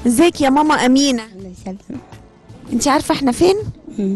ازيك يا ماما امينه الله يسلمك انت عارفه احنا فين مم.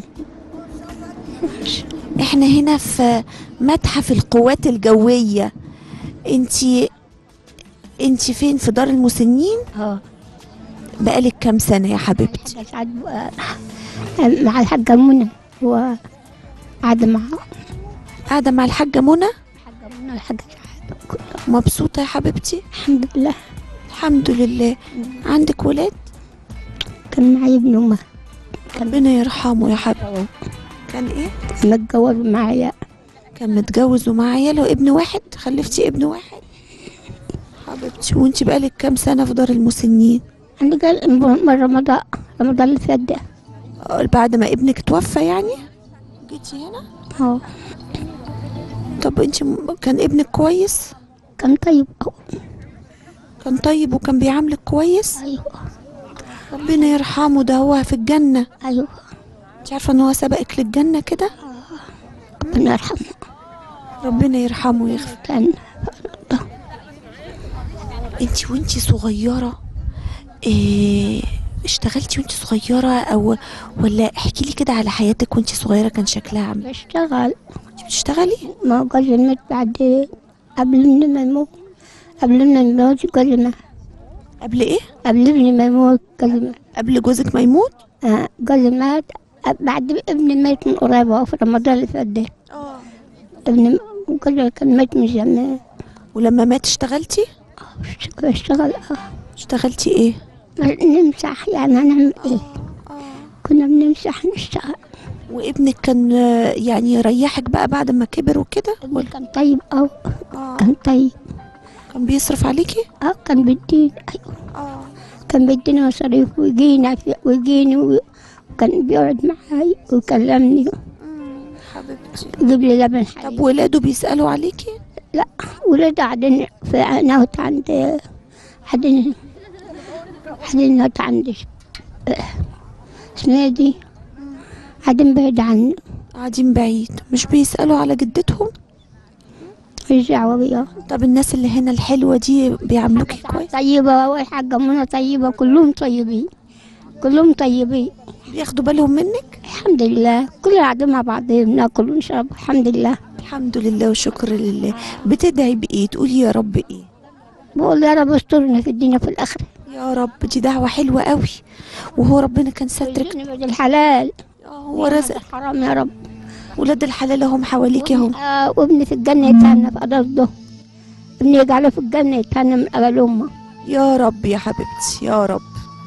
احنا هنا في متحف القوات الجويه انت انت فين في دار المسنين اه بقالك كام سنه يا حبيبتي الحاجة سعد آه، مع الحاجة منى هو قاعدة مع قاعده مع الحاجه منى الحاجة منى الحاجة سعد كله. مبسوطه يا حبيبتي الحمد لله الحمد لله عندك ولاد كان معي ابن أمه كان ربنا يرحمه يا حبيبي كان ايه متجوز معايا كان متجوز ومعاه عياله ابن واحد خلفتي ابن واحد حبيبتي وانت بقالك كام سنه في دار المسنين عندي قال من رمضان رمضان اللي فات ده آه، بعد ما ابنك توفى يعني جيتي هنا اه طب انت م- كان ابنك كويس كان طيب أوي. كان طيب وكان بيعاملك كويس ايوه ربنا يرحمه ده هو في الجنه ايوه انت عارفه ان هو سبقك للجنه كده ربنا يرحمه ربنا يرحمه ويغفر كان انت وانت صغيره إيه اشتغلتي وانت صغيره او ولا احكي لي كده على حياتك وانت صغيره كان شكلها عامل بشتغل انت بتشتغلي ما هو جوزي مات بعد قبل ابني ما يموت قبل ابني ما يموت جوزي مات قبل ايه قبل ابني ما يموت جوزي مات قبل جوزك ما يموت آه، جوزي مات بعد ابني مات من قريب أهو في رمضان اللي فات ده اه ابني جوزي كان مات من زمان ولما مات اشتغلتي بشتغل- بشتغل اه اشتغلتي ايه نمسح يعني هنعمل ايه كنا بنمسح نشتغل وابنك كان آه، يعني يريحك بقى بعد ما كبر وكده ابني ولا كان طيب أوي اه كان طيب كان بيصرف عليكي اه كان بيديني ايوه اه كان بيديني مصاريف ويجينا في- ويجيني و- وكان بيقعد معاي ويكلمني حبيبتي يجيب لي لبن طب حليب ولاده بيسألوا عليكي لا ولاد قاعدين في نهت عند قاعدين قاعدين نهت عند آه، اسمها إيه دي قاعدين بعيد عني قاعدين بعيد مش بيسألوا على جدتهم مش دعوة بيها طب الناس اللي هنا الحلوة دي بيعاملوكي كويس طيبة والحاجة منى طيبة كلهم طيبين كلهم طيبين بياخدوا بالهم منك الحمد لله كلنا قاعدين مع بعضين ناكل ونشرب الحمد لله الحمد لله وشكر لله بتدعي بإيه تقولي يا رب إيه بقول يا رب استرنا في الدنيا في الآخرة يا رب دي دعوة حلوة قوي وهو ربنا كان سترك ويرزقني بعد الحلال آه، هو رزق حرام يا رب ولاد الحلال هم حواليكي هم آه وابني في الجنة يتهنى في أرضه ابني يجعله في الجنة يتهنى من قبل أمه يا رب يا حبيبتي يا رب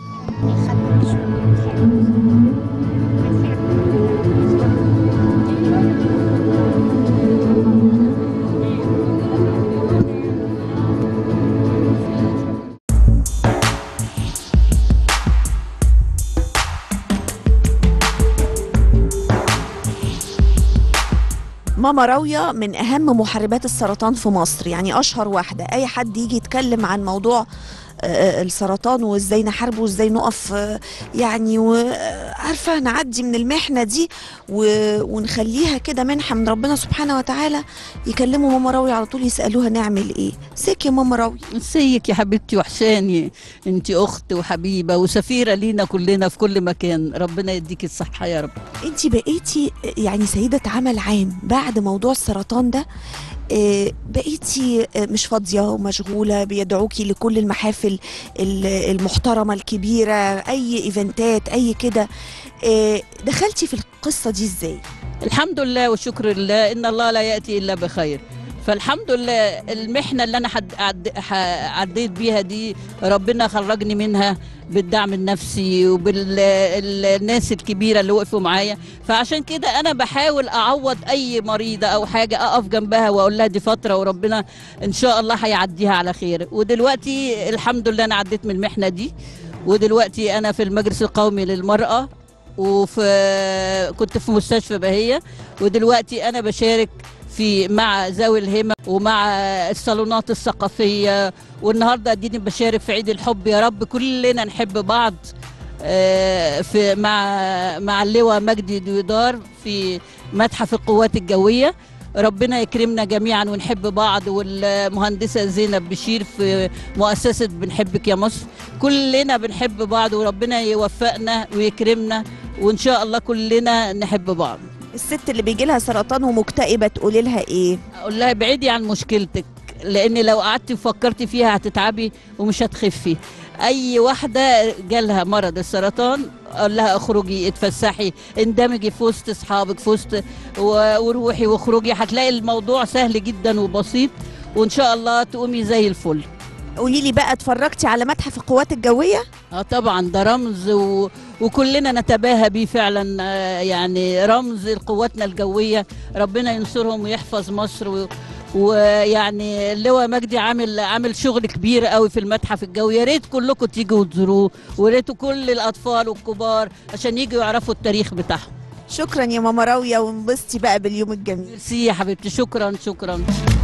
ماما راوية من أهم محاربات السرطان في مصر يعني أشهر واحدة أي حد يجي يتكلم عن موضوع آه، السرطان وازاي نحاربه وازاي نقف آه، يعني و- آه، عارفه نعدي من المحنه دي و- ونخليها كده منحه من ربنا سبحانه وتعالى يكلموا ماما راوي على طول يسالوها نعمل ايه ازيك يا ماما راوي ازيك يا حبيبتي وحشاني انت اخت وحبيبه وسفيره لينا كلنا في كل مكان ربنا يديكي الصحه يا رب انت بقيتي يعني سيده عمل عام بعد موضوع السرطان ده آه، بقيتي آه، مش فاضيه ومشغوله بيدعوكي لكل المحافل ال- المحترمه الكبيره اي ايفنتات اي كده آه، دخلتي في القصه دي ازاي الحمد لله والشكر لله ان الله لا ياتي الا بخير فالحمد لله المحنه اللي انا حد عد ح- عديت بيها دي ربنا خرجني منها بالدعم النفسي وبالناس الكبيره اللي وقفوا معايا فعشان كده انا بحاول اعوض اي مريضه او حاجه اقف جنبها واقول لها دي فتره وربنا ان شاء الله هيعديها على خير ودلوقتي الحمد لله انا عديت من المحنه دي ودلوقتي انا في المجلس القومي للمراه وفي كنت في مستشفى بهية ودلوقتي انا بشارك في مع ذوي الهمم ومع الصالونات الثقافيه والنهارده اديني بشارك في عيد الحب يا رب كلنا نحب بعض آه، في مع مع اللواء مجدي دويدار في متحف القوات الجويه ربنا يكرمنا جميعا ونحب بعض والمهندسه زينب بشير في مؤسسه بنحبك يا مصر كلنا بنحب بعض وربنا يوفقنا ويكرمنا وان شاء الله كلنا نحب بعض الست اللي بيجي لها سرطان ومكتئبه تقولي لها ايه اقول لها ابعدي عن مشكلتك لان لو قعدتي وفكرتي فيها هتتعبي ومش هتخفي اي واحده جالها مرض السرطان اقول لها اخرجي اتفسحي اندمجي في وسط اصحابك في وسط و- وروحي واخرجي هتلاقي الموضوع سهل جدا وبسيط وان شاء الله تقومي زي الفل قولي لي بقى اتفرجتي على متحف القوات الجويه اه طبعا ده رمز و... وكلنا نتباهى بيه فعلا آه، يعني رمز لقواتنا الجويه ربنا ينصرهم ويحفظ مصر و... ويعني اللواء مجدي عامل عامل شغل كبير قوي في المتحف الجوي يا ريت كلكم تيجوا وتزوروه ويا ريت كل الاطفال والكبار عشان يجوا يعرفوا التاريخ بتاعهم شكرا يا ماما راويه وانبسطي بقى باليوم الجميل ميرسي يا حبيبتي شكرا شكرا